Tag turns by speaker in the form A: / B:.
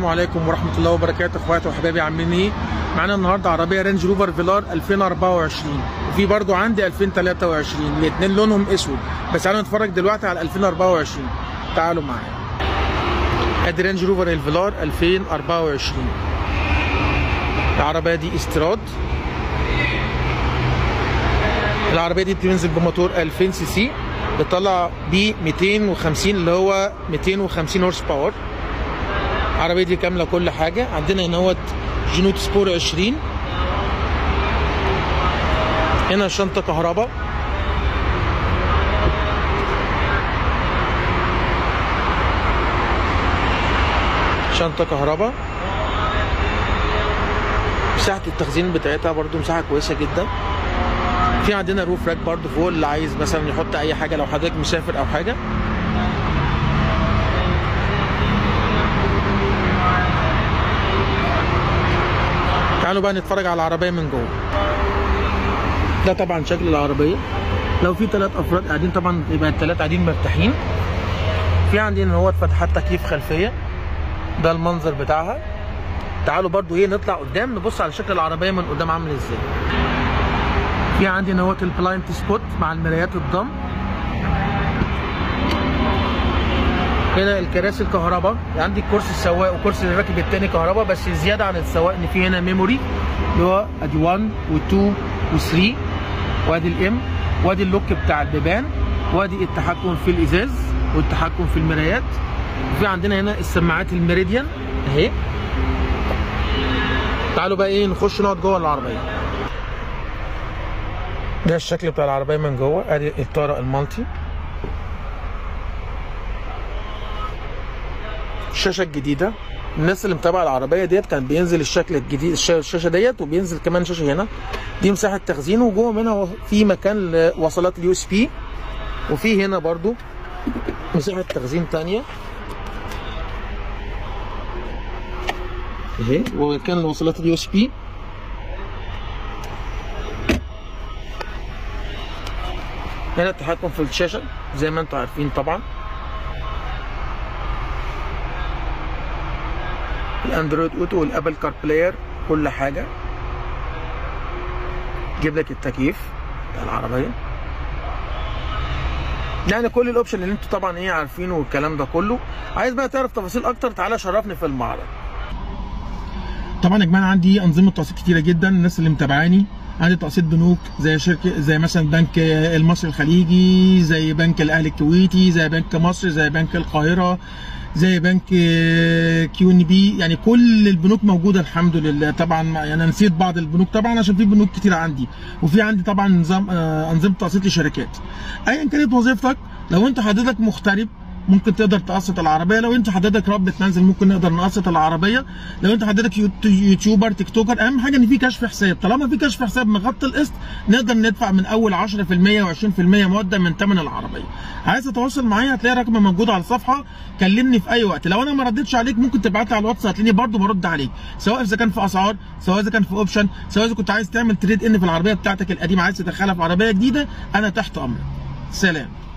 A: السلام عليكم ورحمه الله وبركاته اخواتي وحبايبي عاملين ايه معانا النهارده عربيه رينج روفر فيلار 2024 وفي برضو عندي 2023 الاثنين لونهم اسود بس تعالوا نتفرج دلوقتي على 2024 تعالوا معايا ادي رينج روفر الفيلار 2024 العربيه دي استيراد العربيه دي بتنزل بموتور 2000 سي سي بتطلع ب 250 اللي هو 250 هورس باور العربيه دي كامله كل حاجه عندنا هنا هوت جنوت سبور 20 هنا شنطه كهرباء شنطه كهرباء مساحه التخزين بتاعتها برضو مساحه كويسه جدا في عندنا روف راك برضو فوق اللي عايز مثلا يحط اي حاجه لو حضرتك مسافر او حاجه تعالوا بقى نتفرج على العربيه من جوه ده طبعا شكل العربيه لو في ثلاث افراد قاعدين طبعا يبقى الثلاثه قاعدين مرتاحين في عندنا هو فتحات تكييف خلفيه ده المنظر بتاعها تعالوا برضو ايه نطلع قدام نبص على شكل العربيه من قدام عامل ازاي في عندي نوات البلايند سبوت مع المرايات الضم هنا الكراسي الكهرباء عندي كرسي السواق وكرسي الراكب التاني كهرباء بس زياده عن السواق ان في هنا ميموري اللي هو ادي 1 و2 و3 وادي الام وادي اللوك بتاع البيبان وادي التحكم في الازاز والتحكم في المرايات وفي عندنا هنا السماعات الميريديان اهي تعالوا بقى ايه نخش نقعد جوه العربيه ده الشكل بتاع العربيه من جوه ادي الطاره المالتي الشاشه الجديده الناس اللي متابعه العربيه ديت كان بينزل الشكل الجديد الشاشه ديت وبينزل كمان شاشه هنا دي مساحه تخزين وجوه منها في مكان لوصلات اليو اس بي وفي هنا برضو مساحه تخزين تانية اهي وكان لوصلات اليو اس بي هنا التحكم في الشاشه زي ما انتم عارفين طبعا الاندرويد اوتو والابل كار بلاير كل حاجه جيب لك التكييف بتاع العربيه يعني كل الاوبشن اللي انتوا طبعا ايه عارفينه والكلام ده كله عايز بقى تعرف تفاصيل اكتر تعالى شرفني في المعرض طبعا يا جماعه عندي انظمه تقسيط كتيره جدا الناس اللي متابعاني عندي تقسيط بنوك زي شركه زي مثلا بنك المصري الخليجي زي بنك الاهلي الكويتي زي بنك مصر زي بنك القاهره زي بنك كيو ان بي يعني كل البنوك موجوده الحمد لله طبعا يعني انا نسيت بعض البنوك طبعا عشان في بنوك كتير عندي وفي عندي طبعا نظام انظمه تقسيط لشركات ايا كانت وظيفتك لو انت حضرتك مغترب ممكن تقدر تقسط العربيه لو انت حضرتك ربة منزل ممكن نقدر نقسط العربيه لو انت حضرتك يوتيوبر تيك توكر اهم حاجه ان في كشف حساب طالما في كشف حساب مغطي القسط نقدر ندفع من اول 10% و20% مقدم من ثمن العربيه عايز تتواصل معايا هتلاقي رقمي موجود على الصفحه كلمني في اي وقت لو انا ما ردتش عليك ممكن تبعت لي على الواتس هتلاقيني برده برد عليك سواء اذا كان في اسعار سواء اذا كان في اوبشن سواء اذا كنت عايز تعمل تريد ان في العربيه بتاعتك القديمه عايز تدخلها في عربيه جديده انا تحت امرك سلام